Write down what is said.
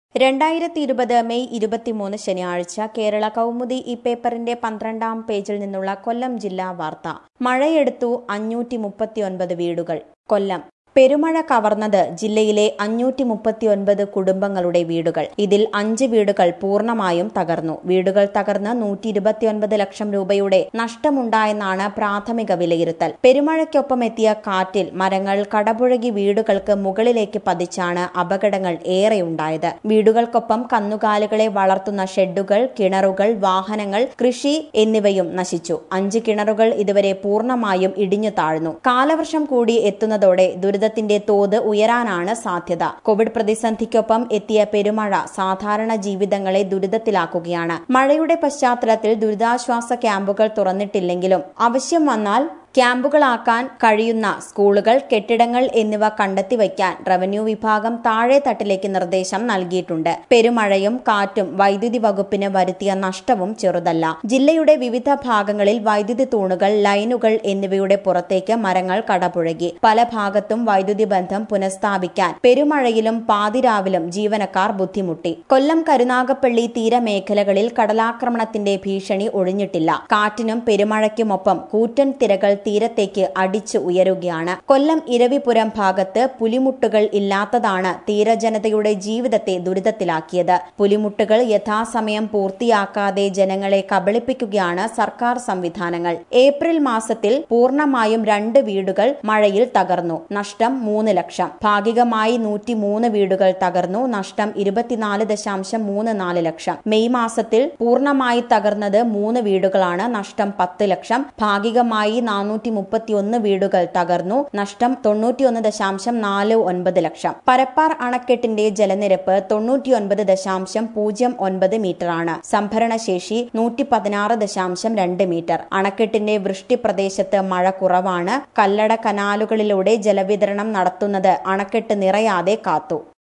രണ്ടായിരത്തി ഇരുപത് മെയ് ഇരുപത്തിമൂന്ന് ശനിയാഴ്ച കേരള കൗമുദി ഈ പേപ്പറിന്റെ പന്ത്രണ്ടാം പേജിൽ നിന്നുള്ള കൊല്ലം ജില്ലാ വാർത്ത മഴയെടുത്തു അഞ്ഞൂറ്റി മുപ്പത്തിയൊൻപത് വീടുകൾ കൊല്ലം പെരുമഴ കവർന്നത് ജില്ലയിലെ അഞ്ഞൂറ്റി മുപ്പത്തിയൊൻപത് കുടുംബങ്ങളുടെ വീടുകൾ ഇതിൽ അഞ്ച് വീടുകൾ പൂർണ്ണമായും തകർന്നു വീടുകൾ തകർന്ന് നൂറ്റി ഇരുപത്തിയൊൻപത് ലക്ഷം രൂപയുടെ നഷ്ടമുണ്ടായെന്നാണ് പ്രാഥമിക വിലയിരുത്തൽ പെരുമഴയ്ക്കൊപ്പം എത്തിയ കാറ്റിൽ മരങ്ങൾ കടപുഴകി വീടുകൾക്ക് മുകളിലേക്ക് പതിച്ചാണ് അപകടങ്ങൾ ഏറെയുണ്ടായത് വീടുകൾക്കൊപ്പം കന്നുകാലികളെ വളർത്തുന്ന ഷെഡുകൾ കിണറുകൾ വാഹനങ്ങൾ കൃഷി എന്നിവയും നശിച്ചു അഞ്ച് കിണറുകൾ ഇതുവരെ പൂർണ്ണമായും ഇടിഞ്ഞു താഴ്ന്നു കാലവർഷം കൂടി എത്തുന്നതോടെ ദുരിതത്തിന്റെ തോത് ഉയരാനാണ് സാധ്യത കോവിഡ് പ്രതിസന്ധിക്കൊപ്പം എത്തിയ പെരുമഴ സാധാരണ ജീവിതങ്ങളെ ദുരിതത്തിലാക്കുകയാണ് മഴയുടെ പശ്ചാത്തലത്തിൽ ദുരിതാശ്വാസ ക്യാമ്പുകൾ തുറന്നിട്ടില്ലെങ്കിലും ആവശ്യം വന്നാൽ ക്യാമ്പുകളാക്കാൻ കഴിയുന്ന സ്കൂളുകൾ കെട്ടിടങ്ങൾ എന്നിവ കണ്ടെത്തി വയ്ക്കാൻ റവന്യൂ വിഭാഗം താഴെ തട്ടിലേക്ക് നിർദ്ദേശം നൽകിയിട്ടുണ്ട് പെരുമഴയും കാറ്റും വൈദ്യുതി വകുപ്പിന് വരുത്തിയ നഷ്ടവും ചെറുതല്ല ജില്ലയുടെ വിവിധ ഭാഗങ്ങളിൽ വൈദ്യുതി തൂണുകൾ ലൈനുകൾ എന്നിവയുടെ പുറത്തേക്ക് മരങ്ങൾ കടപുഴകി പല ഭാഗത്തും വൈദ്യുതി ബന്ധം പുനഃസ്ഥാപിക്കാൻ പെരുമഴയിലും പാതിരാവിലും ജീവനക്കാർ ബുദ്ധിമുട്ടി കൊല്ലം കരുനാഗപ്പള്ളി തീരമേഖലകളിൽ കടലാക്രമണത്തിന്റെ ഭീഷണി ഒഴിഞ്ഞിട്ടില്ല കാറ്റിനും പെരുമഴയ്ക്കുമൊപ്പം കൂറ്റൻ തിരകൾ തീരത്തേക്ക് അടിച്ചു ഉയരുകയാണ് കൊല്ലം ഇരവിപുരം ഭാഗത്ത് പുലിമുട്ടുകൾ ഇല്ലാത്തതാണ് തീരജനതയുടെ ജീവിതത്തെ ദുരിതത്തിലാക്കിയത് പുലിമുട്ടുകൾ യഥാസമയം പൂർത്തിയാക്കാതെ ജനങ്ങളെ കബളിപ്പിക്കുകയാണ് സർക്കാർ സംവിധാനങ്ങൾ ഏപ്രിൽ മാസത്തിൽ പൂർണ്ണമായും രണ്ട് വീടുകൾ മഴയിൽ തകർന്നു നഷ്ടം മൂന്ന് ലക്ഷം ഭാഗികമായി നൂറ്റിമൂന്ന് വീടുകൾ തകർന്നു നഷ്ടം ഇരുപത്തിനാല് ദശാംശം മൂന്ന് നാല് ലക്ഷം മെയ് മാസത്തിൽ പൂർണ്ണമായി തകർന്നത് മൂന്ന് വീടുകളാണ് നഷ്ടം പത്ത് ലക്ഷം ഭാഗികമായി നാനൂറ്റി മുപ്പത്തിയൊന്ന് വീടുകൾ തകർന്നു നഷ്ടം തൊണ്ണൂറ്റിയൊന്ന് ദശാംശം നാല് ഒൻപത് ലക്ഷം പരപ്പാർ അണക്കെട്ടിന്റെ ജലനിരപ്പ് തൊണ്ണൂറ്റിയൊൻപത് ദശാംശം പൂജ്യം ഒൻപത് മീറ്ററാണ് സംഭരണശേഷി നൂറ്റി പതിനാറ് ദശാംശം രണ്ട് മീറ്റർ അണക്കെട്ടിന്റെ വൃഷ്ടി പ്രദേശത്ത് മഴ കുറവാണ് കല്ലട കനാലുകളിലൂടെ ജലവിതരണം നടത്തുന്നത് അണക്കെട്ട് നിറയാതെ കാത്തു